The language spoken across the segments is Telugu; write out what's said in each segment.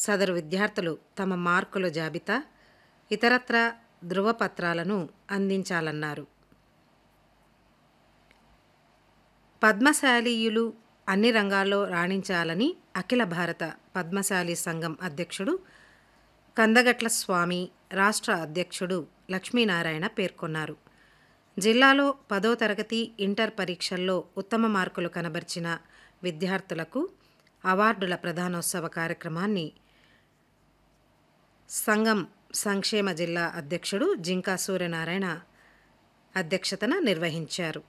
సదరు విద్యార్థులు తమ మార్కుల జాబితా ఇతరత్ర ధృవపత్రాలను అందించాలన్నారు పద్మశాలీయులు అన్ని రంగాల్లో రాణించాలని అఖిల భారత పద్మశాలి సంఘం అధ్యక్షుడు కందగట్ల స్వామి రాష్ట్ర అధ్యక్షుడు లక్ష్మీనారాయణ పేర్కొన్నారు జిల్లాలో పదో తరగతి ఇంటర్ పరీక్షల్లో ఉత్తమ మార్కులు కనబర్చిన విద్యార్థులకు అవార్డుల ప్రధానోత్సవ కార్యక్రమాన్ని సంఘం సంక్షేమ జిల్లా అధ్యక్షుడు జింకా సూర్యనారాయణ అధ్యక్షతన నిర్వహించారు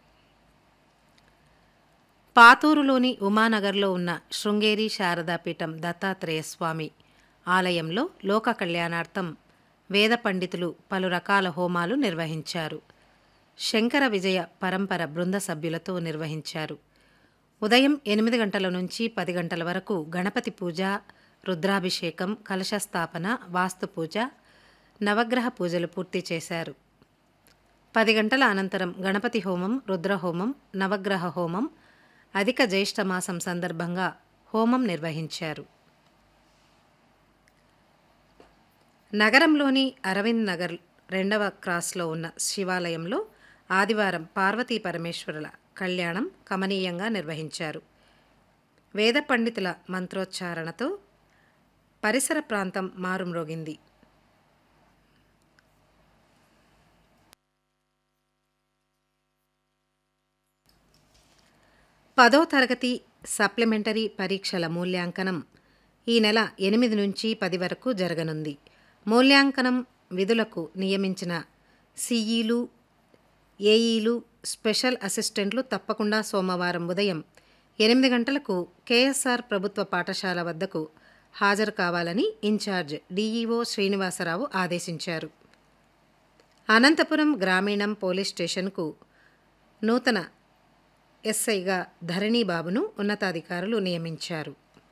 పాతూరులోని ఉమానగర్లో ఉన్న శృంగేరి శారదాపీఠం దత్తాత్రేయ స్వామి ఆలయంలో లోక కళ్యాణార్థం వేద పండితులు పలు రకాల హోమాలు నిర్వహించారు శంకర విజయ పరంపర బృంద సభ్యులతో నిర్వహించారు ఉదయం ఎనిమిది గంటల నుంచి పది గంటల వరకు గణపతి పూజ రుద్రాభిషేకం కలశస్థాపన వాస్తు పూజ నవగ్రహ పూజలు పూర్తి చేశారు పది గంటల అనంతరం గణపతి హోమం రుద్రహోమం నవగ్రహ హోమం అధిక జ్యేష్ఠ మాసం సందర్భంగా హోమం నిర్వహించారు నగరంలోని అరవింద్ నగర్ రెండవ క్రాస్లో ఉన్న శివాలయంలో ఆదివారం పార్వతీ పరమేశ్వరుల కళ్యాణం కమనీయంగా నిర్వహించారు వేద పండితుల మంత్రోచ్చారణతో పరిసర ప్రాంతం మారుమ్రోగింది పదో తరగతి సప్లిమెంటరీ పరీక్షల మూల్యాంకనం ఈ నెల ఎనిమిది నుంచి పది వరకు జరగనుంది మూల్యాంకనం విధులకు నియమించిన సిఈలు ఏఈలు స్పెషల్ అసిస్టెంట్లు తప్పకుండా సోమవారం ఉదయం ఎనిమిది గంటలకు కేఎస్ఆర్ ప్రభుత్వ పాఠశాల వద్దకు హాజరు కావాలని ఇన్ఛార్జ్ డీఈఓ శ్రీనివాసరావు ఆదేశించారు అనంతపురం గ్రామీణం పోలీస్ స్టేషన్కు నూతన ఎస్ఐగా ధరణీబాబును ఉన్నతాధికారులు నియమించారు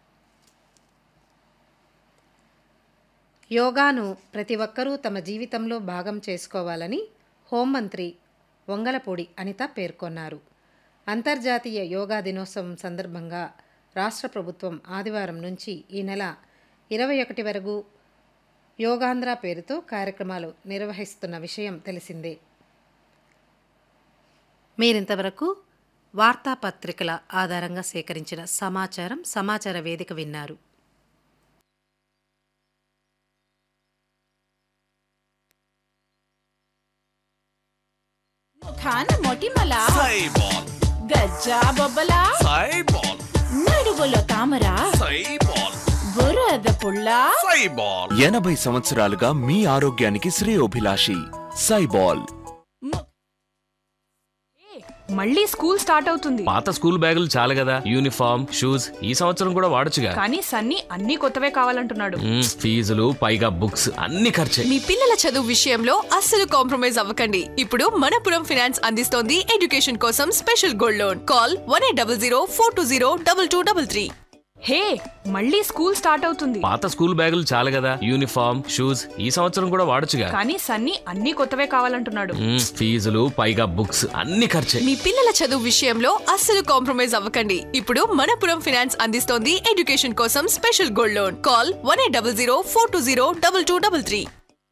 యోగాను ప్రతి ఒక్కరూ తమ జీవితంలో భాగం చేసుకోవాలని హోంమంత్రి వంగలపూడి అనిత పేర్కొన్నారు అంతర్జాతీయ యోగా దినోత్సవం సందర్భంగా రాష్ట్ర ప్రభుత్వం ఆదివారం నుంచి ఈ నెల ఇరవై ఒకటి వరకు యోగాంధ్ర పేరుతో కార్యక్రమాలు నిర్వహిస్తున్న విషయం తెలిసిందే మీరింతవరకు వార్తాపత్రికల ఆధారంగా సేకరించిన సమాచారం సమాచార వేదిక విన్నారు ముఖాన మొటిమల సైబాల్ గజ్జా బొబ్బల సైబాల్ నడువులో తామర సైబాల్ బురద పుల్ల సైబాల్ ఎనభై సంవత్సరాలుగా మీ ఆరోగ్యానికి శ్రేయోభిలాషి సైబాల్ మళ్ళీ స్కూల్ స్టార్ట్ అవుతుంది పాత స్కూల్ బ్యాగులు చాలు కదా యూనిఫామ్ షూస్ ఈ సంవత్సరం కూడా వాడొచ్చుగా కానీ సన్నీ అన్ని కొత్తవే కావాలంటున్నాడు మ్మ్, ఫీజులు పైగా బుక్స్ అన్ని ఖర్చే మీ పిల్లల చదువు విషయంలో అస్సలు కాంప్రమైజ్ అవ్వకండి ఇప్పుడు మనపురం ఫినాన్స్ అందిస్తోంది ఎడ్యుకేషన్ కోసం special gold loan call one eight double zero four two zero double two double three hey మళ్ళీ స్కూల్ స్టార్ట్ అవుతుంది పాత స్కూల్ బ్యాగులు చాలు కదా యూనిఫామ్ షూస్ ఈ సంవత్సరం కూడా వాడొచ్చుగా కానీ సన్నీ అన్ని కొత్తవే కావాలంటున్నాడు మ్మ్, ఫీజులు పైగా బుక్స్ అన్ని ఖర్చే మీ పిల్లల చదువు విషయంలో అస్సలు కాంప్రమైజ్ అవ్వకండి ఇప్పుడు మనపురం ఫినాన్స్ అందిస్తోంది ఎడ్యుకేషన్ కోసం special gold loan call one eight double zero four two zero double two double three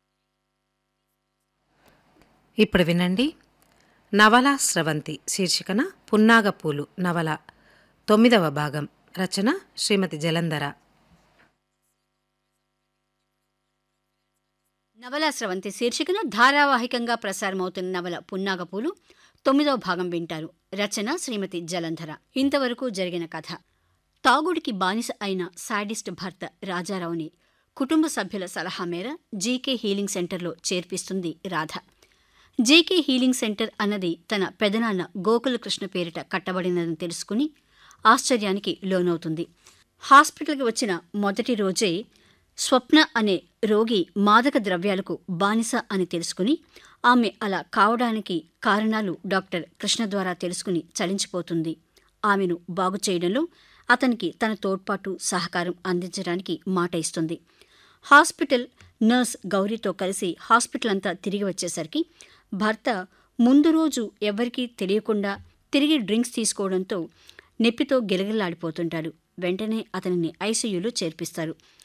ఇప్పుడు వినండి నవల స్రవంతి శీర్షికన పున్నాగపూలు నవల తొమ్మిదవ భాగం రచన శ్రీమతి జలంధర నవల స్రవంతి శీర్షికన ధారావాహికంగా ప్రసారమవుతున్న నవల పున్నాగపూలు తొమ్మిదవ భాగం వింటారు రచన శ్రీమతి జలంధర ఇంతవరకు జరిగిన కథ తాగుడికి బానిస అయిన సాడిస్ట్ భర్త రాజారావుని కుటుంబ సభ్యుల సలహా మేర జీకే హీలింగ్ సెంటర్లో చేర్పిస్తుంది రాధ జీకే హీలింగ్ సెంటర్ అన్నది తన పెదనాన్న గోకుల కృష్ణ పేరిట కట్టబడినదని తెలుసుకుని ఆశ్చర్యానికి లోనవుతుంది హాస్పిటల్కి వచ్చిన మొదటి రోజే స్వప్న అనే రోగి మాదక ద్రవ్యాలకు బానిస అని తెలుసుకుని ఆమె అలా కావడానికి కారణాలు డాక్టర్ కృష్ణ ద్వారా తెలుసుకుని చలించిపోతుంది ఆమెను బాగు చేయడంలో అతనికి తన తోడ్పాటు సహకారం అందించడానికి మాట ఇస్తుంది హాస్పిటల్ నర్స్ గౌరీతో కలిసి హాస్పిటల్ అంతా తిరిగి వచ్చేసరికి భర్త ముందు రోజు ఎవరికీ తెలియకుండా తిరిగి డ్రింక్స్ తీసుకోవడంతో నొప్పితో గిలగిలాడిపోతుంటాడు వెంటనే అతనిని ఐసీయూలో చేర్పిస్తారు